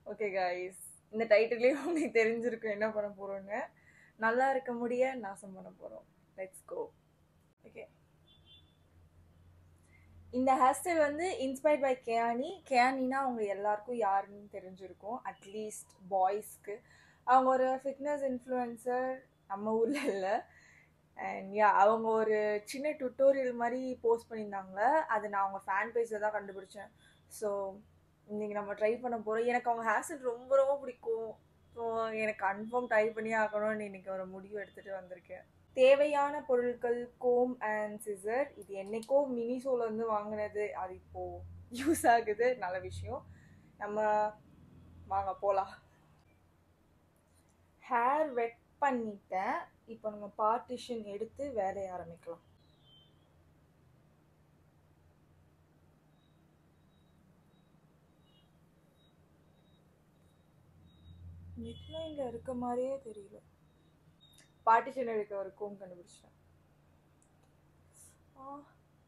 Okay guys இந்த டைட்டிலே உங்களுக்கு தெரிஞ்சிருக்கும் என்ன பண்ண போறோம்னு நல்லா இருக்க முடிய நாசம் பண்ண போறோம் லெட்ஸ் கோ ஓகே இந்த ஹேர் ஸ்டைல் வந்து இன்ஸ்பயர்ட் பை கேயானி கேயானினா அவங்க எல்லாருக்கும் யாருன்னு தெரிஞ்சிருக்கும் அட்லீஸ்ட் பாய்ஸ்க்கு அவங்க ஒரு ஃபிட்னஸ் இன்ஃப்ளூயன்சர் நம்ம ஊர்ல இல்லை அண்ட் யா அவங்க ஒரு சின்ன டுட்டோரியல் மாதிரி போஸ்ட் பண்ணியிருந்தாங்க அது நான் அவங்க ஃபேன் பேஜில் தான் கண்டுபிடிச்சேன் ஸோ இன்னைக்கு நம்ம ட்ரை பண்ண போகிறோம் எனக்கு அவங்க ஹேர் ஸ்டைல் ரொம்ப ரொம்ப பிடிக்கும் ஸோ எனக்கு கன்ஃபார்ம் ட்ரை பண்ணி ஆகணும்னு இன்னைக்கு ஒரு முடிவு எடுத்துகிட்டு வந்திருக்கேன் தேவையான பொருட்கள் கோம் அண்ட் சிசர் இது என்னைக்கோ மினிசோல இருந்து வாங்கினது அது இப்போ யூஸ் ஆகுது நல்ல விஷயம் நம்ம வாங்க போகலாம் ஹேர் வெட் பண்ணிட்டேன் இப்போ நம்ம பார்ட்டிஷன் எடுத்து வேலையை ஆரம்பிக்கலாம் நெட்லைன்ல இருக்க மாதிரியே தெரியல பார்ட்டிஷன் எடுக்க ஒரு கோம் கண்டுபிடிச்சிட்டேன் ஆ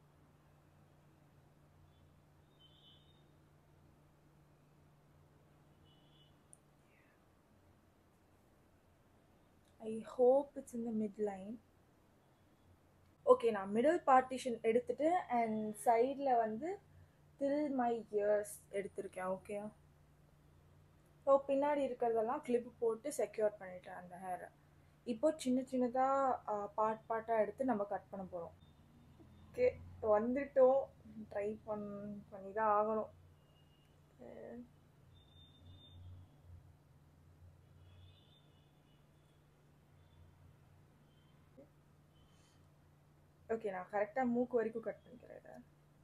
I hope it's in the mid line okay நான் மிடில் பார்ட்டிஷன் எடுத்துட்டு அண்ட் சைடில் வந்து தில் மை இயர்ஸ் எடுத்திருக்கேன் ஓகே ஸோ பின்னாடி இருக்கிறதெல்லாம் கிளிப் போட்டு செக்யூர் பண்ணிட்டேன் அந்த ஹேரை இப்போ சின்ன சின்னதாக பார்ட் பார்ட்டாக எடுத்து நம்ம கட் பண்ண போகிறோம் ஓகே வந்துட்டோம் ட்ரை பண் பண்ணி தான் ஆகணும் ஓகே நான் கரெக்டாக மூக்கு வரைக்கும் கட் பண்ணிக்கிறேன் இதை.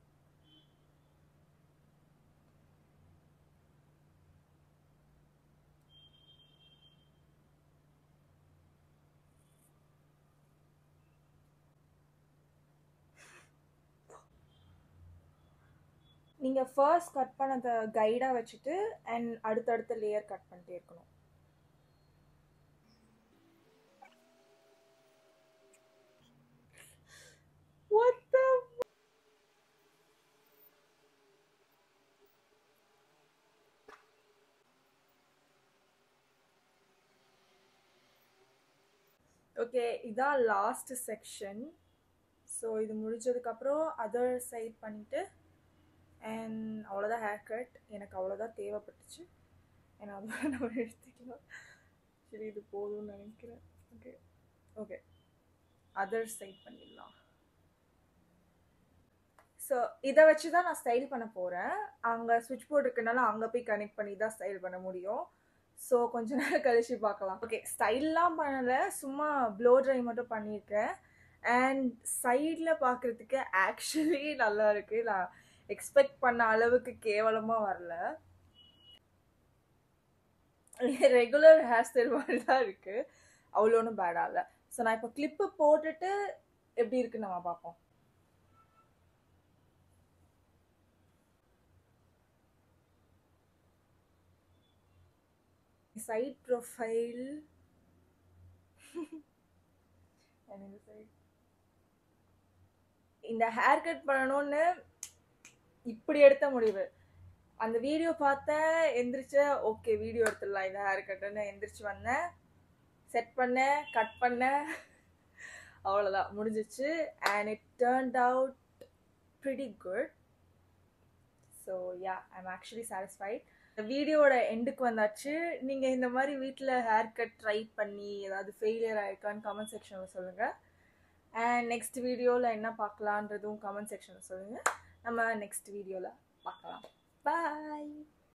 நீங்கள் ஃபர்ஸ்ட் கட் பண்ணதை கைடாக வச்சுட்டு அண்ட் அடுத்தடுத்த லேயர் கட் பண்ணிட்டே இருக்கணும் What the ஓகே இதான் லாஸ்ட் செக்ஷன் ஸோ இது முடிஞ்சதுக்கப்புறம் அதர் சைட் பண்ணிவிட்டு அண்ட் அவ்வளோதான் ஹேர் கட் எனக்கு அவ்வளோதான் தேவைப்பட்டுச்சு ஏன்னா அதோட நம்ம எடுத்துக்கலாம் சரி இது போதும்னு நினைக்கிறேன் ஓகே ஓகே அதர் சைட் பண்ணிடலாம் ஸோ இதை வச்சு தான் நான் ஸ்டைல் பண்ண போகிறேன் அங்கே சுவிட்ச் போர்டு இருக்கனால அங்கே போய் கனெக்ட் பண்ணி தான் ஸ்டைல் பண்ண முடியும் ஸோ கொஞ்ச நேரம் கழிச்சு பார்க்கலாம் ஓகே ஸ்டைல்லாம் பண்ணலை சும்மா ப்ளோ ட்ரை மட்டும் பண்ணியிருக்கேன் அண்ட் சைடில் பார்க்குறதுக்கு ஆக்சுவலி நல்லா இருக்குது நான் எக்ஸ்பெக்ட் பண்ண அளவுக்கு கேவலமாக வரல ரெகுலர் ஹேர் ஸ்டைல் மாதிரி தான் இருக்குது அவ்வளோ ஒன்றும் பேடாக இல்லை ஸோ நான் இப்போ கிளிப்பு போட்டுட்டு எப்படி இருக்குன்னு நம்ம பார்ப்போம் சைட் ப்ரொஃபைல் இந்த ஹேர் கட் பண்ணணும்னு இப்படி எடுத்த முடிவு அந்த வீடியோ பார்த்தேன் எந்திரிச்ச ஓகே வீடியோ எடுத்துடலாம் இந்த ஹேர் கட்டுன்னு எந்திரிச்சு வந்தேன் செட் பண்ணேன் கட் பண்ணேன் அவ்வளோதான் முடிஞ்சிச்சு and it turned out pretty good so yeah I am actually satisfied வீடியோட எண்டுக்கு வந்தாச்சு நீங்கள் இந்த மாதிரி வீட்டில் ஹேர் கட் ட்ரை பண்ணி ஏதாவது ஃபெயிலியர் ஆயிருக்கான்னு கமெண்ட் செக்ஷனில் சொல்லுங்கள் அண்ட் நெக்ஸ்ட் வீடியோவில் என்ன பார்க்கலான்றதும் கமெண்ட் செக்ஷனில் சொல்லுங்கள் நம்ம நெக்ஸ்ட் வீடியோவில் பார்க்கலாம் பாய்